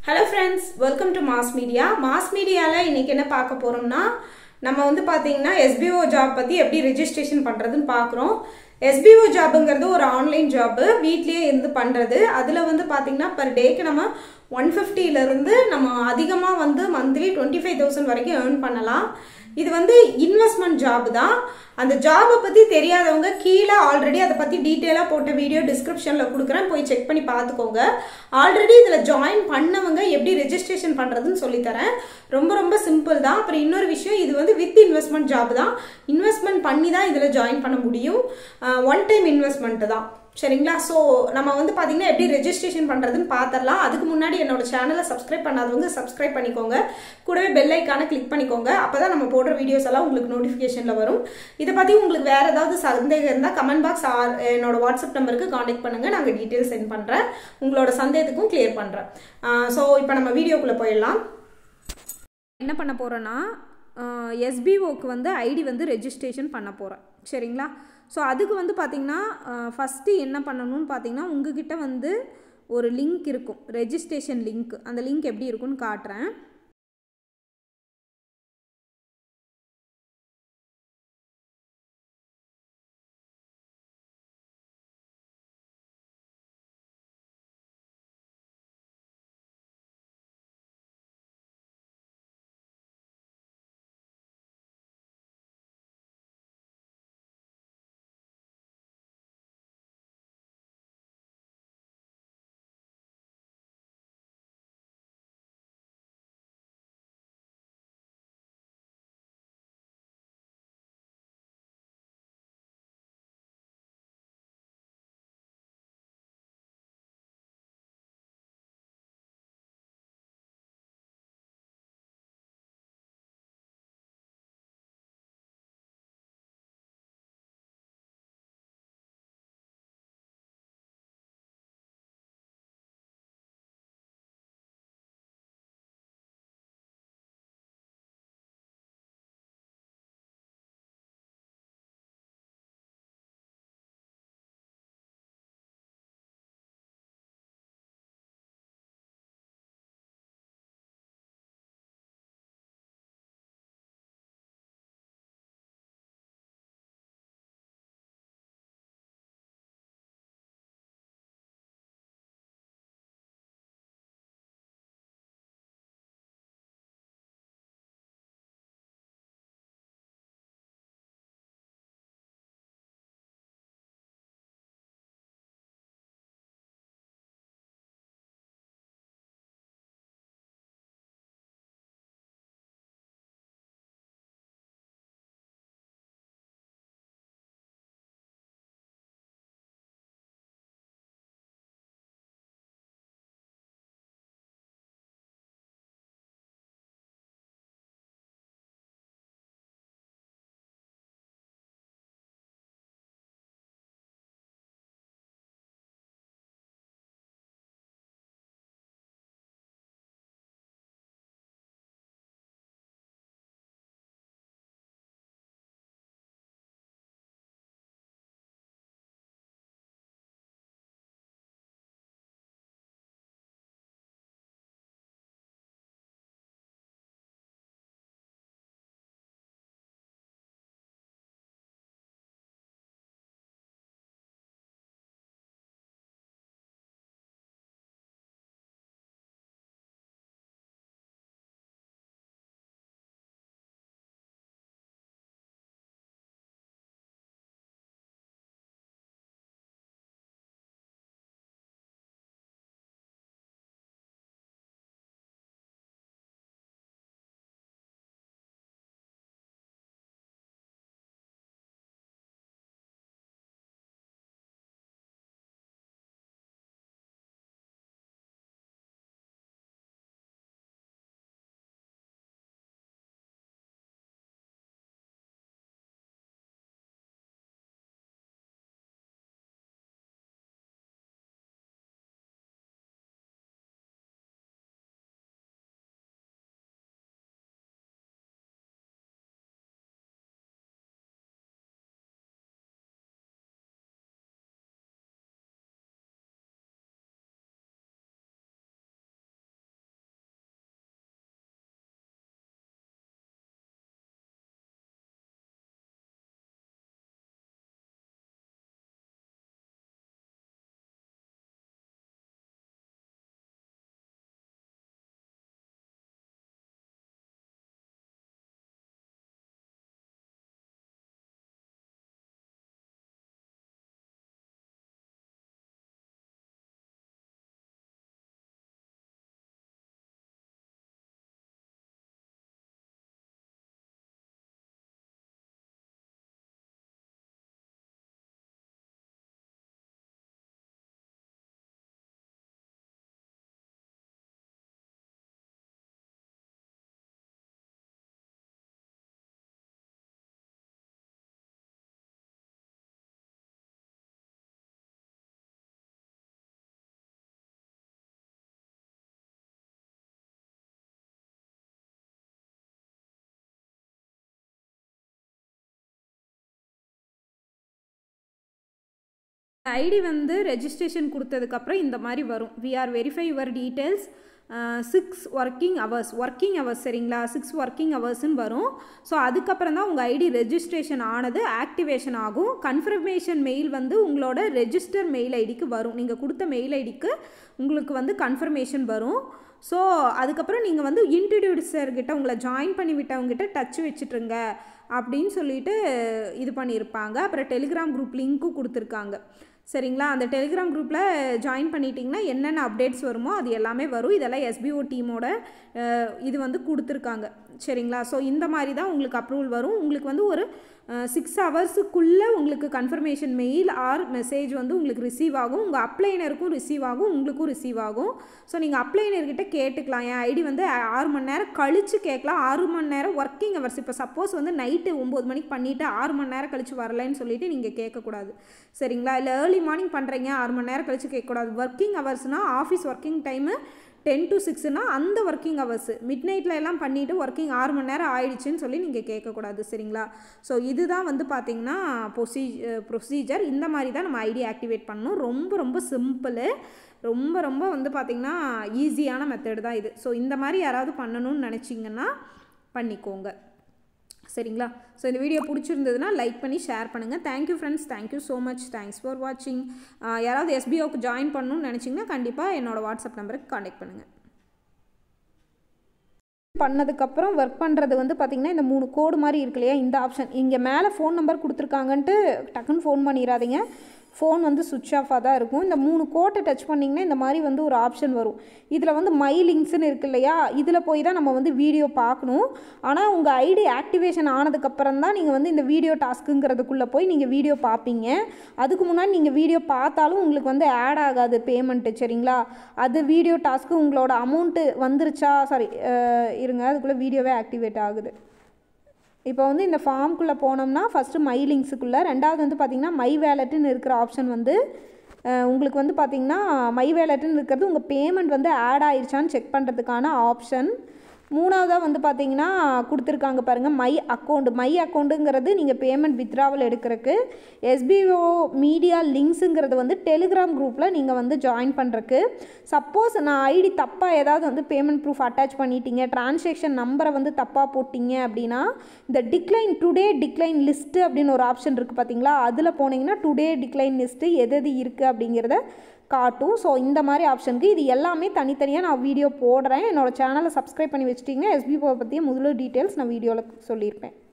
hello friends welcome to mass media mass மீடியாவில் இன்னைக்கு என்ன பார்க்க போகிறோம்னா நம்ம வந்து பார்த்தீங்கன்னா எஸ்பிஓ ஜாப் பற்றி எப்படி ரெஜிஸ்ட்ரேஷன் பண்ணுறதுன்னு பார்க்குறோம் எஸ்பிஓ ஜாபுங்கிறது ஒரு ஆன்லைன் ஜாப்பு வீட்லேயே இருந்து பண்ணுறது அதில் வந்து பார்த்தீங்கன்னா பர் டேக்கு நம்ம ஒன் ஃபிஃப்டியிலேருந்து நம்ம அதிகமாக வந்து மந்த்லி டுவெண்ட்டி ஃபைவ் தௌசண்ட் வரைக்கும் ஏர்ன் பண்ணலாம் இது வந்து இன்வெஸ்ட்மெண்ட் ஜாப் தான் அந்த ஜாபை பற்றி தெரியாதவங்க கீழே ஆல்ரெடி அதை பற்றி டீட்டெயிலாக போட்ட வீடியோ டிஸ்கிரிப்ஷனில் கொடுக்குறேன் போய் செக் பண்ணி பார்த்துக்கோங்க ஆல்ரெடி இதில் ஜாயின் பண்ணவங்க எப்படி ரெஜிஸ்ட்ரேஷன் பண்ணுறதுன்னு சொல்லித்தரேன் ரொம்ப ரொம்ப சிம்பிள் தான் அப்புறம் இன்னொரு விஷயம் இது வந்து வித் இன்வெஸ்ட்மெண்ட் ஜாப் தான் இன்வெஸ்ட்மெண்ட் பண்ணி தான் இதில் ஜாயின் பண்ண முடியும் ஒன் டைம் இன்வெஸ்ட்மெண்ட் தான் சரிங்களா ஸோ நம்ம வந்து பார்த்தீங்கன்னா எப்படி ரெஜிஸ்ட்ரேஷன் பண்ணுறதுன்னு பார்த்துடலாம் அதுக்கு முன்னாடி என்னோட சேனலை சப்ஸ்கிரைப் பண்ணாதவங்க சப்ஸ்கிரைப் பண்ணிக்கோங்க கூடவே பெல் ஐக்கானை கிளிக் பண்ணிக்கோங்க அப்போ தான் நம்ம போடுற வீடியோஸ் எல்லாம் உங்களுக்கு நோட்டிஃபிகேஷனில் வரும் இதை பற்றி உங்களுக்கு வேறு ஏதாவது சந்தேகம் இருந்தால் கமெண்ட் பாக்ஸ் ஆர் என்னோட வாட்ஸ்அப் நம்பருக்கு காண்டாக்ட் பண்ணுங்கள் நாங்கள் டீட்டெயில்ஸ் சென்ட் பண்ணுறேன் உங்களோட சந்தேகத்துக்கும் கிளியர் பண்ணுறேன் ஸோ இப்போ நம்ம வீடியோக்குள்ளே போயிடலாம் என்ன பண்ண போகிறேன்னா எஸ்பிஓக்கு வந்து ஐடி வந்து ரெஜிஸ்ட்ரேஷன் பண்ண போகிறேன் சரிங்களா ஸோ அதுக்கு வந்து பார்த்திங்கன்னா ஃபஸ்ட்டு என்ன பண்ணணும்னு பார்த்தீங்கன்னா உங்ககிட்ட வந்து ஒரு லிங்க் இருக்கும் ரெஜிஸ்ட்ரேஷன் லிங்க் அந்த லிங்க் எப்படி இருக்குன்னு காட்டுறேன் ஐடி வந்து ரெஜிஸ்ட்ரேஷன் கொடுத்ததுக்கப்புறம் இந்த மாதிரி வரும் we are verify your details six working hours working hours சரிங்களா சிக்ஸ் ஒர்க்கிங் ஹவர்ஸ்னு வரும் ஸோ அதுக்கப்புறம் தான் உங்கள் ஐடி ரெஜிஸ்ட்ரேஷன் ஆனது ஆக்டிவேஷன் ஆகும் கன்ஃபர்மேஷன் மெயில் வந்து உங்களோட ரெஜிஸ்டர் மெயில் ஐடிக்கு வரும் நீங்கள் கொடுத்த மெயில் ஐடிக்கு உங்களுக்கு வந்து கன்ஃபர்மேஷன் வரும் ஸோ அதுக்கப்புறம் நீங்கள் வந்து இன்ட்ரடியூசர்கிட்ட உங்களை ஜாயின் பண்ணி விட்டவங்ககிட்ட டச் வச்சுட்ருங்க அப்படின்னு சொல்லிட்டு இது பண்ணியிருப்பாங்க அப்புறம் டெலிகிராம் குரூப் லிங்க்கும் கொடுத்துருக்காங்க சரிங்களா அந்த டெலிகிராம் குரூப்பில் ஜாயின் பண்ணிட்டீங்கன்னா என்னென்ன அப்டேட்ஸ் வருமோ அது எல்லாமே வரும் இதெல்லாம் எஸ்பிஓ டீமோட இது வந்து கொடுத்துருக்காங்க சரிங்களா ஸோ இந்த மாதிரி தான் உங்களுக்கு அப்ரூவல் வரும் உங்களுக்கு வந்து ஒரு சிக்ஸ் ஹவர்ஸுக்குள்ளே உங்களுக்கு கன்ஃபர்மேஷன் மெயில் ஆர் மெசேஜ் வந்து உங்களுக்கு ரிசீவ் ஆகும் உங்கள் அப்ளைனருக்கும் ரிசீவ் ஆகும் உங்களுக்கும் ரிசீவ் ஆகும் ஸோ நீங்கள் அப்ளைனர்கிட்ட கேட்டுக்கலாம் என் ஐடி வந்து ஆறு மணி நேரம் கழித்து கேட்கலாம் ஆறு மணி நேரம் ஒர்க்கிங் ஹவர்ஸ் இப்போ சப்போஸ் வந்து நைட்டு ஒம்பது மணிக்கு பண்ணிவிட்டு ஆறு மணி நேரம் கழித்து வரலன்னு சொல்லிட்டு நீங்கள் கேட்கக்கூடாது சரிங்களா இல்லை ஏர்லி மார்னிங் பண்ணுறீங்க ஆறு மணி நேரம் கழித்து கேட்கக்கூடாது ஒர்க்கிங் ஹவர்ஸ்னால் office working time ten to சிக்ஸ்னா அந்த ஒர்க்கிங் ஹவர்ஸ் மிட் நைட்டில் எல்லாம் பண்ணிவிட்டு ஒர்க்கிங் ஆறு மணி நேரம் ஆயிடுச்சுன்னு சொல்லி நீங்கள் கேட்கக்கூடாது சரிங்களா ஸோ இதுதான் வந்து பார்த்திங்கன்னா ப்ரொசீ ப்ரொசீஜர் இந்த மாதிரி தான் நம்ம ஐடி ஆக்டிவேட் பண்ணணும் ரொம்ப ரொம்ப சிம்பிள் ரொம்ப ரொம்ப வந்து பார்த்திங்கன்னா ஈஸியான மெத்தட் தான் இது ஸோ இந்த மாதிரி யாராவது பண்ணணும்னு நினச்சிங்கன்னா பண்ணிக்கோங்க சரிங்களா ஸோ இந்த வீடியோ பிடிச்சிருந்ததுன்னா லைக் பண்ணி ஷேர் பண்ணுங்கள் thank you friends thank you so much thanks for வாட்சிங் யாராவது எஸ்பிஓக்கு ஜாயின் பண்ணணும்னு நினச்சிங்கன்னா கண்டிப்பாக என்னோடய வாட்ஸ்அப் நம்பருக்கு காண்டாக்ட் பண்ணுங்கள் பண்ணதுக்கப்புறம் ஒர்க் பண்ணுறது வந்து பார்த்திங்கன்னா இந்த மூணு கோடு மாதிரி இருக்கு இல்லையா இந்த ஆப்ஷன் இங்கே மேலே ஃபோன் நம்பர் கொடுத்துருக்காங்கன்ட்டு டக்குன்னு ஃபோன் பண்ணிடாதீங்க ஃபோன் வந்து சுவிட்ச் ஆஃபாக தான் இருக்கும் இந்த மூணு கோட்டை டச் பண்ணிங்கன்னா இந்த மாதிரி வந்து ஒரு ஆப்ஷன் வரும் இதில் வந்து மை லிங்க்ஸ்னு இருக்கு இல்லையா இதில் போய் தான் நம்ம வந்து வீடியோ பார்க்கணும் ஆனால் உங்கள் ஐடி ஆக்டிவேஷன் ஆனதுக்கப்புறம் தான் நீங்கள் வந்து இந்த வீடியோ டாஸ்க்குங்கிறதுக்குள்ளே போய் நீங்கள் வீடியோ பார்ப்பீங்க அதுக்கு முன்னாடி நீங்கள் வீடியோ பார்த்தாலும் உங்களுக்கு வந்து ஆட் ஆகாது பேமெண்ட்டு சரிங்களா அது வீடியோ டாஸ்க்கு உங்களோட அமௌண்ட்டு வந்துருச்சா சாரி இருங்க அதுக்குள்ளே வீடியோவே ஆக்டிவேட் ஆகுது இப்போ வந்து இந்த ஃபார்ம்குள்ளே போனோம்னா ஃபஸ்ட்டு மை லிங்க்ஸுக்குள்ளே ரெண்டாவது வந்து பார்த்திங்கன்னா மை வேலெட்டுன்னு இருக்கிற ஆப்ஷன் வந்து உங்களுக்கு வந்து பார்த்திங்கன்னா மை வேலெட்டுன்னு இருக்கிறது உங்கள் பேமெண்ட் வந்து ஆட் ஆயிடுச்சான்னு செக் பண்ணுறதுக்கான ஆப்ஷன் மூணாவதாக வந்து பார்த்தீங்கன்னா கொடுத்துருக்காங்க பாருங்கள் மை அக்கௌண்ட் மை அக்கௌண்ட்டுங்கிறது நீங்கள் பேமெண்ட் வித்ராவல் எடுக்கிறதுக்கு எஸ்பிஓ மீடியா லிங்க்ஸுங்கிறது வந்து டெலிகிராம் குரூப்பில் நீங்கள் வந்து ஜாயின் பண்ணுறக்கு சப்போஸ் நான் ஐடி தப்பாக ஏதாவது வந்து பேமெண்ட் ப்ரூஃப் அட்டாச் பண்ணிட்டீங்க டிரான்சாக்ஷன் நம்பரை வந்து தப்பாக போட்டிங்க அப்படின்னா இந்த டிக்ளைன் டுடே டிக்ளைன் லிஸ்ட்டு அப்படின்னு ஒரு ஆப்ஷன் இருக்குது பார்த்தீங்களா அதில் போனீங்கன்னா டுடே டிக்ளைன் லிஸ்ட்டு எது எது இருக்குது அப்படிங்கிறத காட்டும் ஸோ இந்த மாதிரி ஆப்ஷனுக்கு இது எல்லாமே தனித்தனியாக நான் வீடியோ போடுறேன் என்னோடய சேனலை சப்ஸ்கிரைப் பண்ணி வச்சிட்டிங்கன்னா எஸ்பிஓ பற்றிய முதல்ல டீட்டெயில்ஸ் நான் வீடியோவில் சொல்லியிருப்பேன்